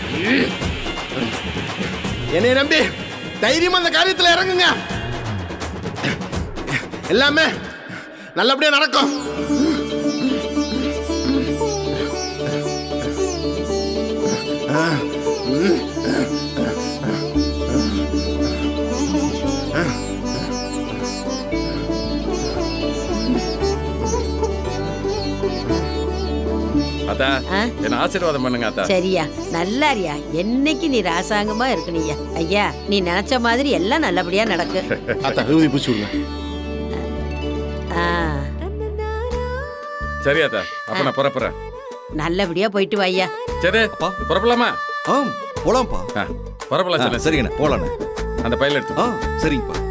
என்னை நம்பி தைரியமா அந்த காரியத்துல இறங்குங்க எல்லாமே நல்லபடியா நடக்கும் அத்தா ஆ? என்ன ஆசீர்வாதம் பண்ணுங்க அத்தா சரியா நல்லாரியா என்னைக்கு நீ ராசாங்கமா இருக்கணியா ஐயா நீ நினைச்ச மாதிரி எல்லாம் நல்லபடியா நடக்கு அத்தா விபூதி பூச்சி விடுங்க ஆ, சரி அத்தா அப்ப நான் புறப்புறேன் நல்லபடியா போயிட்டு வாய்யா சரி அப்பா. புறப்படலாமா ஆ போலாம்ப்பா ஆ, புறப்படலாம் ஆ, சொல்லு சரிங்கண்ணே போலாண்ணே அந்த பையில எடுத்து ஆ சரிங்கப்பா